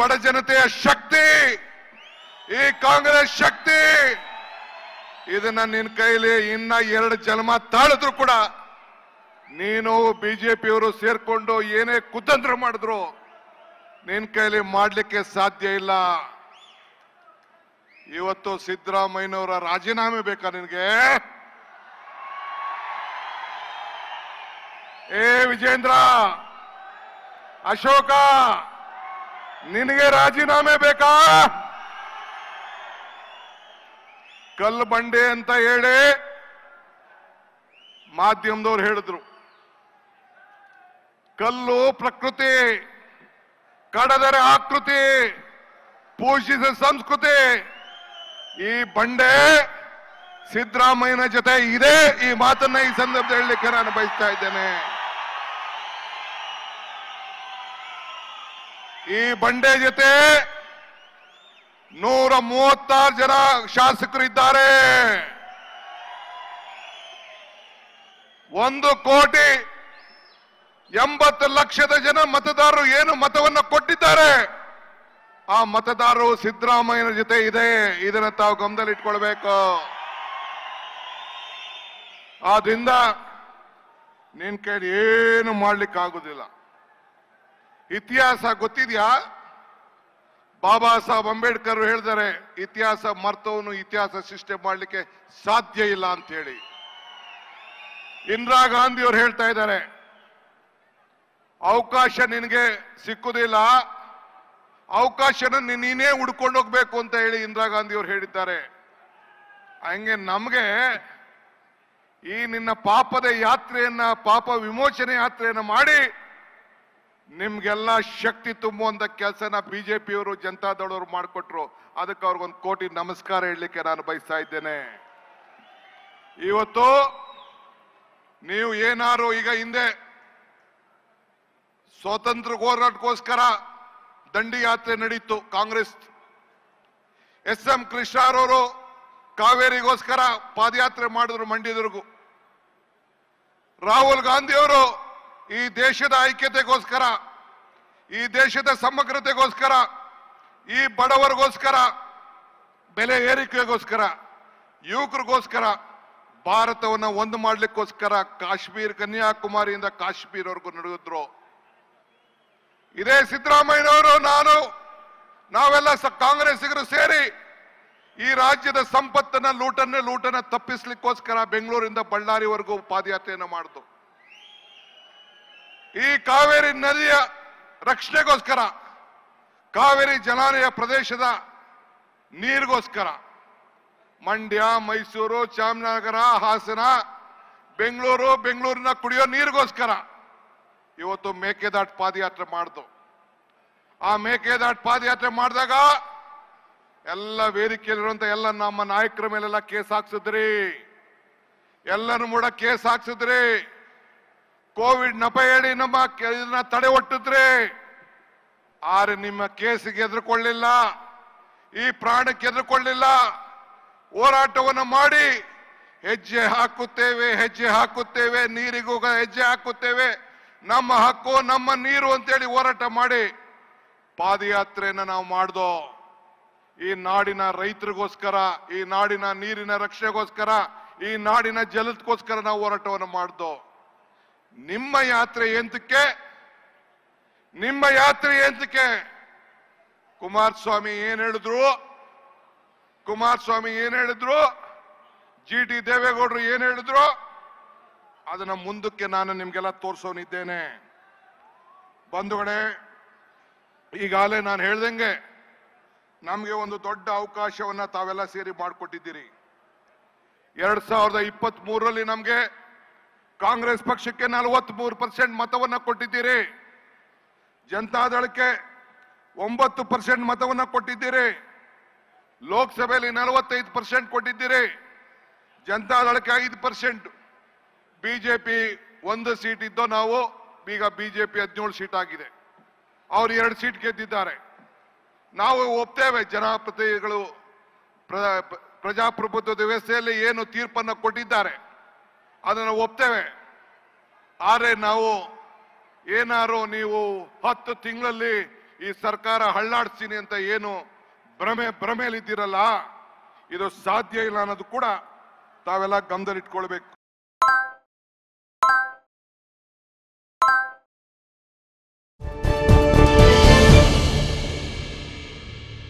ಬಡ ಜನತೆಯ ಶಕ್ತಿ ಈ ಕಾಂಗ್ರೆಸ್ ಶಕ್ತಿ ಇದನ್ನ ನಿನ್ ಕೈಲಿ ಇನ್ನ ಎರಡು ಜನ್ಮ ತಾಳಿದ್ರು ಕೂಡ ನೀನು ಬಿಜೆಪಿಯವರು ಸೇರ್ಕೊಂಡು ಏನೇ ಕುತಂತ್ರ ಮಾಡಿದ್ರು ನಿನ್ ಕೈಲಿ ಮಾಡ್ಲಿಕ್ಕೆ ಸಾಧ್ಯ ಇಲ್ಲ ಇವತ್ತು ಸಿದ್ದರಾಮಯ್ಯನವರ ರಾಜೀನಾಮೆ ಬೇಕಾ ನಿನ್ಗೆ ಏ ವಿಜೇಂದ್ರ ಅಶೋಕ ನಿನಗೆ ರಾಜೀನಾಮೆ ಬೇಕಾ ಕಲ್ಲು ಬಂಡೆ ಅಂತ ಹೇಳಿ ಮಾಧ್ಯಮದವ್ರು ಹೇಳಿದ್ರು ಕಲ್ಲು ಪ್ರಕೃತಿ ಕಡದರೆ ಆಕೃತಿ ಪೂಜಿಸಿದ ಸಂಸ್ಕೃತಿ ಈ ಬಂಡೆ ಸಿದ್ದರಾಮಯ್ಯನ ಜೊತೆ ಇದೆ ಈ ಮಾತನ್ನ ಈ ಸಂದರ್ಭದಲ್ಲಿ ಹೇಳಲಿಕ್ಕೆ ನಾನು ಬಯಸ್ತಾ ಇದ್ದೇನೆ ಈ ಬಂಡೆ ಜೊತೆ ನೂರ ಮೂವತ್ತಾರು ಜನ ಶಾಸಕರು ಇದ್ದಾರೆ ಒಂದು ಕೋಟಿ ಎಂಬತ್ತು ಲಕ್ಷದ ಜನ ಮತದಾರರು ಏನು ಮತವನ್ನ ಕೊಟ್ಟಿದ್ದಾರೆ ಆ ಮತದಾರರು ಸಿದ್ದರಾಮಯ್ಯನ ಜೊತೆ ಇದೆ ಇದನ್ನ ತಾವು ಗಮನದಲ್ಲಿ ಇಟ್ಕೊಳ್ಬೇಕು ಆದ್ರಿಂದ ನಿನ್ ಕೈಲಿ ಏನು ಮಾಡ್ಲಿಕ್ಕೆ ಆಗುದಿಲ್ಲ ಇತಿಹಾಸ ಗೊತ್ತಿದ್ಯಾ ಬಾಬಾ ಸಾಹೇಬ್ ಅಂಬೇಡ್ಕರ್ ಹೇಳ್ತಾರೆ ಇತಿಹಾಸ ಮರ್ತವನು ಇತಿಹಾಸ ಸೃಷ್ಟಿ ಮಾಡ್ಲಿಕ್ಕೆ ಸಾಧ್ಯ ಇಲ್ಲ ಅಂತ ಹೇಳಿ ಇಂದಿರಾ ಗಾಂಧಿ ಅವರು ಹೇಳ್ತಾ ಇದ್ದಾರೆ ಅವಕಾಶ ನಿನಗೆ ಸಿಕ್ಕುದಿಲ್ಲ ಅವಕಾಶನ ನೀ- ನೀನೇ ಹುಡ್ಕೊಂಡು ಹೋಗ್ಬೇಕು ಅಂತ ಹೇಳಿ ಇಂದಿರಾ ಗಾಂಧಿ ಅವರು ಹೇಳಿದ್ದಾರೆ ಹಂಗೆ ನಮ್ಗೆ ಈ ನಿನ್ನ ಪಾಪದ ಯಾತ್ರೆಯನ್ನ ಪಾಪ ವಿಮೋಚನೆ ಯಾತ್ರೆಯನ್ನ ಮಾಡಿ ನಿಮ್ಗೆಲ್ಲ ಶಕ್ತಿ ತುಂಬುವಂತ ಕೆಲಸನ ಬಿಜೆಪಿಯವರು ಜನತಾದಳವರು ಮಾಡಿಕೊಟ್ರು ಅದಕ್ಕೆ ಅವ್ರಿಗೊಂದು ಕೋಟಿ ನಮಸ್ಕಾರ ಹೇಳಲಿಕ್ಕೆ ನಾನು ಬಯಸ್ತಾ ಇದ್ದೇನೆ ಇವತ್ತು ನೀವು ಏನಾರು ಈಗ ಹಿಂದೆ ಸ್ವಾತಂತ್ರ್ಯ ಹೋರಾಟಕ್ಕೋಸ್ಕರ ದಂಡಿ ಯಾತ್ರೆ ನಡೀತು ಕಾಂಗ್ರೆಸ್ ಎಸ್ ಎಂ ಕೃಷ್ಣರವರು ಕಾವೇರಿಗೋಸ್ಕರ ಪಾದಯಾತ್ರೆ ಮಾಡಿದ್ರು ಮಂಡ್ಯದವರೆಗೂ ರಾಹುಲ್ ಗಾಂಧಿ ಅವರು ಈ ದೇಶದ ಐಕ್ಯತೆಗೋಸ್ಕರ ಈ ದೇಶದ ಸಮಗ್ರತೆಗೋಸ್ಕರ ಈ ಬಡವರಿಗೋಸ್ಕರ ಬೆಲೆ ಏರಿಕೆಗೋಸ್ಕರ ಯುವಕರಿಗೋಸ್ಕರ ಭಾರತವನ್ನ ಒಂದು ಮಾಡ್ಲಿಕ್ಕೋಸ್ಕರ ಕಾಶ್ಮೀರ್ ಕನ್ಯಾಕುಮಾರಿಯಿಂದ ಕಾಶ್ಮೀರ್ವರೆಗೂ ನಡೆದಿದ್ರು ಇದೇ ಸಿದ್ದರಾಮಯ್ಯನವರು ನಾನು ನಾವೆಲ್ಲ ಸ- ಕಾಂಗ್ರೆಸ್ಸಿಗರು ಸೇರಿ ಈ ರಾಜ್ಯದ ಸಂಪತ್ತನ್ನ ಲೂಟನ್ನ ಲೂಟನ್ನ ತಪ್ಪಿಸ್ಲಿಕ್ಕೋಸ್ಕರ ಬೆಂಗಳೂರಿಂದ ಬಳ್ಳಾರಿವರೆಗೂ ಪಾದಯಾತ್ರೆಯನ್ನು ಮಾಡಿತು ಈ ಕಾವೇರಿ ನದಿಯ ರಕ್ಷಣೆಗೋಸ್ಕರ ಕಾವೇರಿ ಜಲಾನಯ ಪ್ರದೇಶದ ನೀರಿಗೋಸ್ಕರ ಮಂಡ್ಯ ಮೈಸೂರು ಚಾಮರಾಜನಗರ ಹಾಸನ ಬೆಂಗಳೂರು ಬೆಂಗಳೂರಿನ ಕುಡಿಯೋ ನೀರಿಗೋಸ್ಕರ ಇವತ್ತು ಮೇಕೆದಾಟ್ ಪಾದಯಾತ್ರೆ ಮಾಡ್ದು ಆ ಮೇಕೆದಾಟ್ ಪಾದಯಾತ್ರೆ ಮಾಡಿದಾಗ ಎಲ್ಲ ವೇದಿಕೆಯಲ್ಲಿರುವಂತ ಎಲ್ಲ ನಮ್ಮ ನಾಯಕರ ಮೇಲೆಲ್ಲ ಕೇಸ್ ಹಾಕ್ಸಿದ್ರಿ ಎಲ್ಲರೂ ಕೂಡ ಕೇಸ್ ಹಾಕ್ಸಿದ್ರಿ ಕೋವಿಡ್ ನಪ ಹೇಳಿ ನಮ್ಮ ಕೆ- ಇದನ್ನ ತಡೆ ಒಟ್ಟಿದ್ರಿ ಆದ್ರೆ ನಿಮ್ಮ ಕೇಸಿಗೆ ಎದುರುಕೊಳ್ಳಿಲ್ಲ ಈ ಪ್ರಾಣಕ್ಕೆ ಎದುರುಕೊಳ್ಳಿಲ್ಲ ಹೋರಾಟವನ್ನು ಮಾಡಿ ಹೆಜ್ಜೆ ಹಾಕುತ್ತೇವೆ ಹೆಜ್ಜೆ ಹಾಕುತ್ತೇವೆ ನೀರಿಗೂ ಗ- ಹೆಜ್ಜೆ ಹಾಕುತ್ತೇವೆ ನಮ್ಮ ಹಕ್ಕು ನಮ್ಮ ನೀರು ಅಂತೇಳಿ ಹೋರಾಟ ಮಾಡಿ ಪಾದಯಾತ್ರೆಯನ್ನ ನಾವು ಮಾಡ್ದೋ ಈ ನಾಡಿನ ರೈತರಿಗೋಸ್ಕರ ಈ ನಾಡಿನ ನೀರಿನ ರಕ್ಷಣೆಗೋಸ್ಕರ ಈ ನಾಡಿನ ಜಲದಗೋಸ್ಕರ ನಾವು ಹೋರಾಟವನ್ನು ಮಾಡ್ದೋ ನಿಮ್ಮ ಯಾತ್ರೆ ಎಂತಕ್ಕೆ ನಿಮ್ಮ ಯಾತ್ರೆ ಎಂತಕ್ಕೆ ಕುಮಾರಸ್ವಾಮಿ ಏನ್ ಹೇಳಿದ್ರು ಕುಮಾರಸ್ವಾಮಿ ಏನ್ ಹೇಳಿದ್ರು ಜಿ ಟಿ ದೇವೇಗೌಡರು ಏನ್ ಹೇಳಿದ್ರು ಅದನ್ನ ಮುಂದಕ್ಕೆ ನಾನು ನಿಮ್ಗೆಲ್ಲ ತೋರ್ಸೋನಿದ್ದೇನೆ ಬಂಧುಗಳೇ ಈಗಾಗಲೇ ನಾನು ಹೇಳ್ದಂಗೆ ನಮಗೆ ಒಂದು ದೊಡ್ಡ ಅವಕಾಶವನ್ನ ತಾವೆಲ್ಲ ಸೇರಿ ಮಾಡಿಕೊಟ್ಟಿದ್ದೀರಿ ಎರಡ್ ಸಾವಿರದ ಇಪ್ಪತ್ತ್ ಮೂರರಲ್ಲಿ ನಮಗೆ ಕಾಂಗ್ರೆಸ್ ಪಕ್ಷಕ್ಕೆ ನಲವತ್ಮೂರು ಪರ್ಸೆಂಟ್ ಮತವನ್ನ ಕೊಟ್ಟಿದ್ದೀರಿ ಜನತಾದಳಕ್ಕೆ ಒಂಬತ್ತು ಪರ್ಸೆಂಟ್ ಮತವನ್ನ ಕೊಟ್ಟಿದ್ದೀರಿ ಲೋಕಸಭೆಯಲ್ಲಿ ನಲವತ್ತೈದು ಪರ್ಸೆಂಟ್ ಕೊಟ್ಟಿದ್ದೀರಿ ಜನತಾದಳಕ್ಕೆ ಐದು ಪರ್ಸೆಂಟ್ ಬಿಜೆಪಿ ಒಂದು ಸೀಟ್ ಇದ್ದೋ ನಾವು ಈಗ ಬಿಜೆಪಿ ಹದಿನೇಳು ಸೀಟ್ ಆಗಿದೆ ಅವ್ರು ಎರಡು ಸೀಟ್ ಗೆದ್ದಿದ್ದಾರೆ ನಾವು ಒಪ್ತೇವೆ ಜನಪ್ರತಿನಿಧಿಗಳು ಪ್ರ- ಪ್ರಜಾಪ್ರಭುತ್ವದ ವ್ಯವಸ್ಥೆಯಲ್ಲಿ ಏನು ತೀರ್ಪನ್ನು ಕೊಟ್ಟಿದ್ದಾರೆ ಅದನ್ನು ಒಪ್ತೇವೆ ಆದರೆ ನಾವು ಏನಾರು ನೀವು ಹತ್ತು ತಿಂಗಳಲ್ಲಿ ಈ ಸರ್ಕಾರ ಹಳ್ಳಾಡ್ಸ್ತೀನಿ ಅಂತ ಏನು ಭ್ರಮೆ ಭ್ರಮೆಯಲ್ಲಿದ್ದೀರಲ್ಲ ಇದು ಸಾಧ್ಯ ಇಲ್ಲ ಅನ್ನೋದು ಕೂಡ ತಾವೆಲ್ಲ ಗಮನದಲ್ಲಿಟ್ಕೊಳ್ಬೇಕು